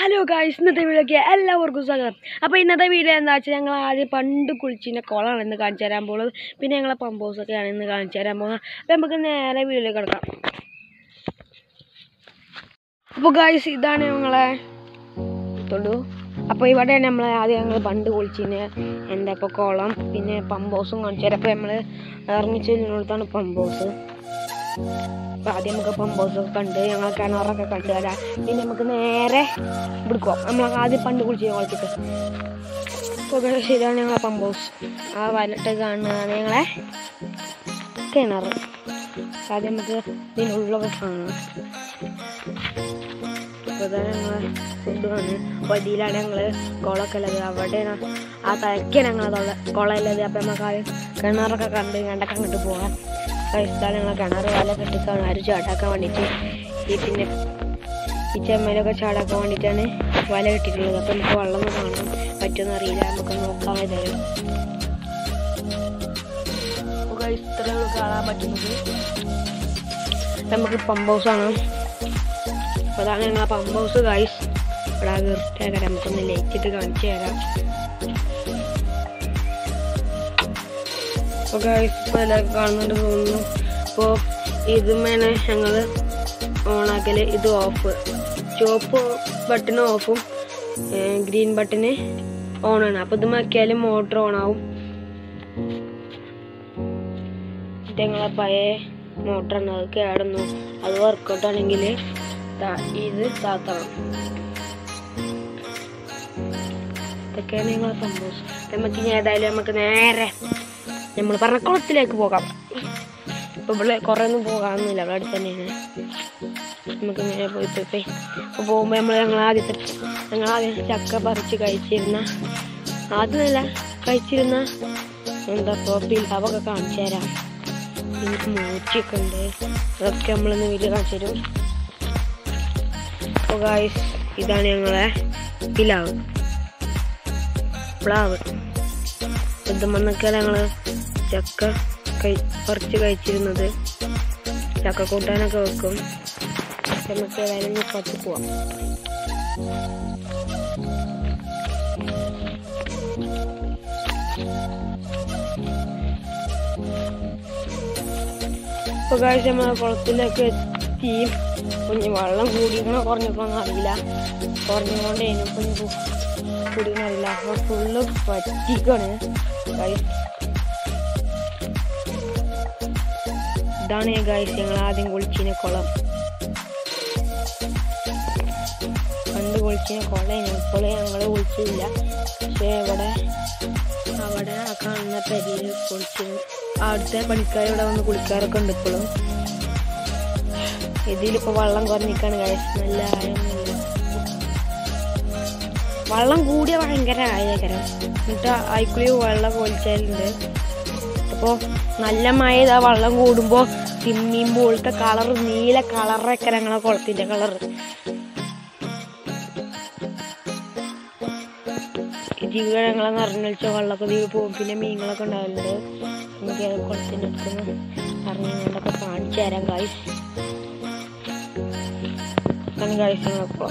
hello guys ഇന്നത്തെ വീഡിയോക്ക് എല്ലാവർക്കും സ്വാഗതം അപ്പോൾ ഇന്നത്തെ വീഡിയോ എന്താ വെച്ചാൽ ഞങ്ങൾ ആദ്യം പണ്ട് കുളിച്ചിൻ്റെ കുളമാണ് ഇന്ന് കാണിച്ചു തരാൻ പോകുന്നത് പിന്നെ ഞങ്ങളെ പമ്പോസൊക്കെയാണ് ഇന്ന് കാണിച്ചു തരാൻ പോകുന്നത് അപ്പോൾ നമുക്ക് നേരെ വീഡിയോയിലേക്ക് കിടക്കാം അപ്പോൾ ഗായ്സ് ഇതാണ് ഞങ്ങളെ തൊടു അപ്പോൾ ഇവിടെയാണ് നമ്മൾ ആദ്യം ഞങ്ങൾ പണ്ട് കുളിച്ചിന് എന്താ ഇപ്പോൾ കുളം പിന്നെ പമ്പോസും കാണിച്ചു തരാം അപ്പോൾ നമ്മൾ ഇറങ്ങി ചെല്ലുന്നിടത്താണ് പമ്പോസ് അപ്പോൾ ആദ്യം നമുക്ക് പമ്പോസൊക്കെ കണ്ട് ഞങ്ങൾ കിണറൊക്കെ കണ്ട് വരാം പിന്നെ നമുക്ക് നേരെ എടുക്കുക നമ്മൾ ആദ്യം പണ്ട് കുളിച്ച് കുളത്തിട്ട് അപ്പോൾ ശരിയാണ് ഞങ്ങളെ പമ്പോസ് ആ വലട്ട് കാണുന്നതാണ് ഞങ്ങളെ കിണർ ആദ്യം നമുക്ക് ഇതിനുള്ളൊക്കെ കാണണം അപ്പോൾ ഇതാണ് ഞങ്ങളെ ഫുഡാണ് വടിയിലാണ് ഞങ്ങൾ കുളമൊക്കെ ഉള്ളത് അവിടെയാണ് ആ തലക്കാണ് ഞങ്ങളതുള്ള കുളമുള്ളത് അപ്പം നമുക്ക് ആദ്യം കിണറൊക്കെ കണ്ട് കണ്ടൊക്കെ അങ്ങോട്ട് പോകാം ഇതാണ് ഞങ്ങൾ കിണർ വല കെട്ടിക്കാണ് ആരും ചാട്ടാക്കാൻ വേണ്ടിയിട്ട് ഈ പിന്നെ ഈ ചെമ്മയിലൊക്കെ ചാടാക്കാൻ വേണ്ടിയിട്ടാണ് വല കെട്ടിയിട്ടുള്ളത് അപ്പം നമുക്ക് വെള്ളം ഒന്നും കാണാൻ പറ്റുമെന്ന് അറിയില്ല നമുക്ക് നോക്കാൻ ഏതായാലും അപ്പോൾ ഇത്രയുള്ളൂ കാണാൻ പറ്റുന്നത് നമുക്ക് പമ്പ് ഹൗസാണ് അപ്പോൾ അതാണ് ഞങ്ങളെ പമ്പ് ഹൗസ് ഗൈസ് ഇവിടെ വൃത്തിയാക്കാൻ നമുക്കൊന്ന് ലൈറ്റ് ഇട്ട് കാണിച്ചു തരാം അപ്പോൾ ഗൈസ് ഇപ്പോൾ എല്ലാവർക്കും കാണുന്നുണ്ട് തോന്നുന്നു അപ്പോൾ ഇതുമേണ് ഞങ്ങൾ ഓണാക്കൽ ഇത് ഓഫ് ചുവപ്പ് ബട്ടൺ ഓഫും ഗ്രീൻ ബട്ടണ് ഓണാണ് അപ്പോൾ ഇത് മക്കിയാൽ മോട്ടർ ഓണാവും ഇത് ഞങ്ങളെ പഴയ മോട്ടറാണ് അത് കേടുന്നു അത് വർക്കൗട്ട് ആണെങ്കിൽ ഇത് താത്തണം ഇതൊക്കെയാണ് ഞങ്ങളെ സംഭവം നമുക്ക് ഇനി ഏതായാലും നമുക്ക് നേരെ നമ്മൾ പറഞ്ഞ കുളത്തിലേക്ക് പോകാം ഇപ്പൊ ഇവിടെ കുറെ ഒന്നും പോകാനൊന്നുമില്ല ഇവിടെ അടുത്ത് തന്നെയാണ് നമുക്ക് ഇങ്ങനെ പോയി പോയി പോയി അപ്പോൾ പോകുമ്പോൾ നമ്മൾ ഞങ്ങൾ ആദ്യത്തെ ഞങ്ങൾ ആദ്യം ചക്ക പറിച്ച് കഴിച്ചിരുന്ന ആദ്യമല്ല കഴിച്ചിരുന്ന എന്താ ഇപ്പോൾ പിലാവൊക്കെ കാണിച്ചു തരാം എനിക്ക് മൂച്ചിയൊക്കെ ഉണ്ട് അതൊക്കെ നമ്മളിന്ന് വീഡിയോ കാണിച്ചു തരും അപ്പോൾ ഗായ്സ് ഇതാണ് ഞങ്ങളെ പിലാവ് പ്ലാവ് ഇതുമെന്നൊക്കെ ഞങ്ങൾ ചക്ക കഴി പറിച്ച് കഴിച്ചിരുന്നത് ചക്ക കൂട്ടാനൊക്കെ വെക്കും നമുക്ക് ഏതായാലും പത്ത് പോവാം ഇപ്പൊ കാഴ്ച നമ്മൾ കുളത്തിലേക്ക് എത്തി കുഞ്ഞ് വെള്ളം കൂടിക്കണോ കുറഞ്ഞിക്കണോ അറിയില്ല കുറഞ്ഞുകൊണ്ടേനു കുഞ്ഞ് കൂടിക്കണോ അറിയില്ല അപ്പൊ ഫുള്ള് പറ്റിക്കാണ് ഗൈസ് ഇതാണ് ഗൈസ് ഞങ്ങൾ ആദ്യം കുളിച്ചിന കുളം പണ്ട് കുളിച്ചിന കുളം ഇപ്പോൾ ഞങ്ങൾ കുളിച്ചില്ല പക്ഷേ ഇവിടെ അവിടെ ആ കാണുന്ന പെരിയിൽ കുളിച്ച് അവിടുത്തെ പണിക്കാർ ഇവിടെ വന്ന് കുളിക്കാറൊക്കെ ഉണ്ട് ഇപ്പോഴും ഇതിലിപ്പോൾ വെള്ളം കുറഞ്ഞിക്കാണ് ഗൈസ് നല്ല ആയൊന്നുമില്ല വെള്ളം കൂടിയ ഭയങ്കര ആയകരം എന്നിട്ട് ആയിക്കുള്ളി വെള്ളം കൊലിച്ചാലുണ്ട് അപ്പോൾ നല്ല മഴ ഇതാ വെള്ളം കൂടുമ്പോൾ സ്വിമ്മിങ് പൂളത്തെ കളർ നീല കളറൊക്കെ ഞങ്ങളെ കുളത്തിൻ്റെ കളർ ജീവികൾ ഞങ്ങളെ നിറഞ്ഞൊളിച്ച വെള്ളമൊക്കെ ഇതിൽ പോകും പിന്നെ മീനുകളൊക്കെ ഉണ്ടാവലുണ്ട് നമുക്ക് കുളത്തിൻ്റെ അടുത്തുനിന്ന് ഇറങ്ങിക്കൊണ്ടൊക്കെ കാണിച്ചു തരാം കായ്സ് അതാണ് കായ്സ് ഞങ്ങളപ്പോൾ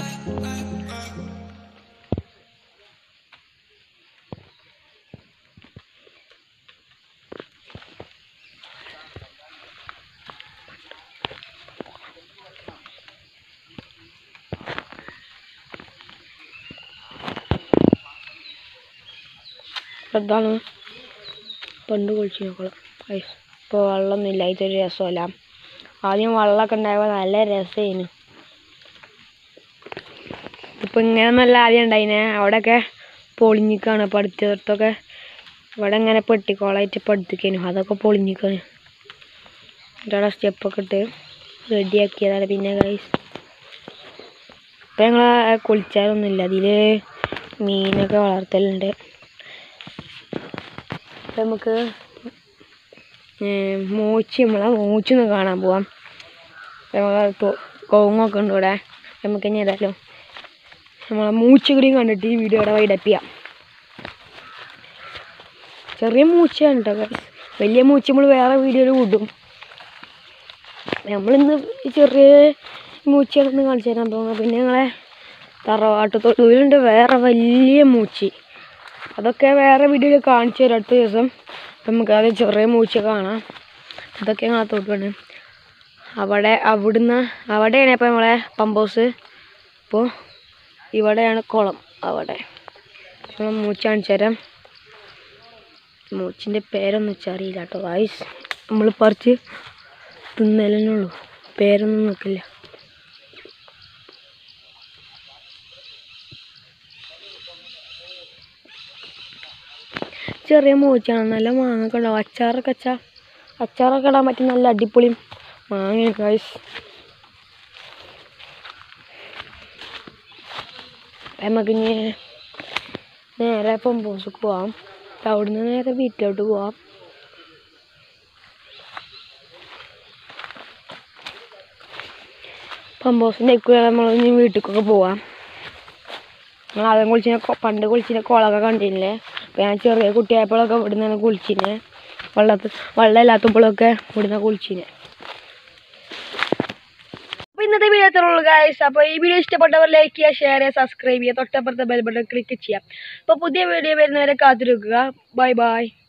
അതാണ് പണ്ട് കുളിച്ച് നോക്കണം ഇപ്പോൾ വെള്ളമൊന്നുമില്ല ഇതൊരു രസമല്ല ആദ്യം വെള്ളമൊക്കെ ഉണ്ടായപ്പോൾ നല്ല രസമായിരുന്നു ഇപ്പം ഇങ്ങനെയൊന്നുമല്ല ആദ്യം ഉണ്ടായിനെ അവിടെയൊക്കെ പൊളിഞ്ഞിക്കാണ് അപ്പോൾ അടുത്തടുത്തൊക്കെ ഇവിടെ ഇങ്ങനെ പെട്ടിക്കോളായിട്ട് പഠിപ്പിക്കാനു അതൊക്കെ പൊളിഞ്ഞിക്കാണ് എന്നിട്ടവിടെ സ്റ്റെപ്പൊക്കെ ഇട്ട് റെഡിയാക്കിയതാണ് പിന്നെ ഗൈസ് ഇപ്പം ഞങ്ങൾ കുളിച്ചാലൊന്നുമില്ല അതിൽ മീനൊക്കെ വളർത്തലുണ്ട് നമുക്ക് മൂച്ചി നമ്മളെ മൂച്ചൊന്ന് കാണാൻ പോവാം നമ്മളെ കൊങ്ങൊക്കെ ഉണ്ട് ഇവിടെ നമുക്ക് ഇനി ഏതായാലും നമ്മളെ മൂച്ച കൂടിയും കണ്ടിട്ട് ഈ വീഡിയോ ഇവിടെ വൈഡപ്പ് ചെയ്യാം ചെറിയ മൂച്ചയാണ് കേട്ടോ വലിയ മൂച്ച നമ്മൾ വേറെ വീഡിയോയിൽ വിടും നമ്മളിന്ന് ചെറിയ മൂച്ചകളൊന്ന് കാണിച്ചു തരാൻ തോന്നുന്നു പിന്നെ ഞങ്ങളെ തറവാട്ട് തൊടുവിലുണ്ട് വേറെ വലിയ മൂച്ചി അതൊക്കെ വേറെ വീഡിയോയിൽ കാണിച്ചു തരാം അടുത്ത ദിവസം അപ്പം നമുക്ക് അത് ചെറിയ മൂച്ച കാണാം ഇതൊക്കെ ഞങ്ങളെ തൊടുവാണ് അവിടെ അവിടുന്ന് അവിടെയാണ് ഇപ്പം നമ്മളെ പമ്പോസ് അപ്പോൾ ഇവിടെയാണ് കുളം അവിടെ നമ്മൾ മൂച്ച കാണിച്ചു തരാം മൂച്ചിൻ്റെ പേരൊന്നും വെച്ചാൽ അറിയില്ല കേട്ടോ വായിസ് നമ്മൾ പറിച്ച് തിന്നലിനുള്ളൂ പേരൊന്നും നോക്കില്ല ചെറിയ മൂച്ചാണ് നല്ല മാങ്ങൊക്കെ ഉണ്ടാവും അച്ചാറൊക്കെ അച്ചാ അച്ചാറൊക്കെ ഇടാൻ പറ്റിയ നല്ല അടിപൊളി മാങ്ങയാണ് ഗൈസ് നമുക്ക് ഇനി നേരെ പമ്പോസിക്ക് പോവാം അവിടുന്ന് നേരെ വീട്ടിലോട്ട് പോവാം പമ്പോസിൻ്റെ ഒക്കെ നമ്മൾ ഇനി വീട്ടിലേക്കൊക്കെ പോവാം ഞങ്ങൾ ആദ്യം കുളിച്ചിനെ പണ്ട് കുളിച്ചിനെ കുളമൊക്കെ കണ്ടില്ലേ അപ്പോൾ ഞാൻ ചെറിയ കുട്ടിയായപ്പോഴൊക്കെ ഇവിടെ നിന്നാണ് കുളിച്ചിനെ വെള്ളത്തിൽ വെള്ളം ഇല്ലാത്തപ്പോഴൊക്കെ ഇവിടെ നിന്ന് കുളിച്ചിനെ അപ്പോൾ ഇന്നത്തെ വീഡിയോ എത്ര ഉള്ളൂ ഗായ്സ് അപ്പോൾ ഈ വീഡിയോ ഇഷ്ടപ്പെട്ടവർ ലൈക്ക് ചെയ്യുക ഷെയർ ചെയ്യുക സബ്സ്ക്രൈബ് ചെയ്യുക തൊട്ടപ്പുറത്തെ ബെൽ ബട്ടൺ ക്ലിക്ക് ചെയ്യാം അപ്പോൾ പുതിയ വീഡിയോ വരുന്നവരെ കാത്തിരിക്കുക ബൈ ബൈ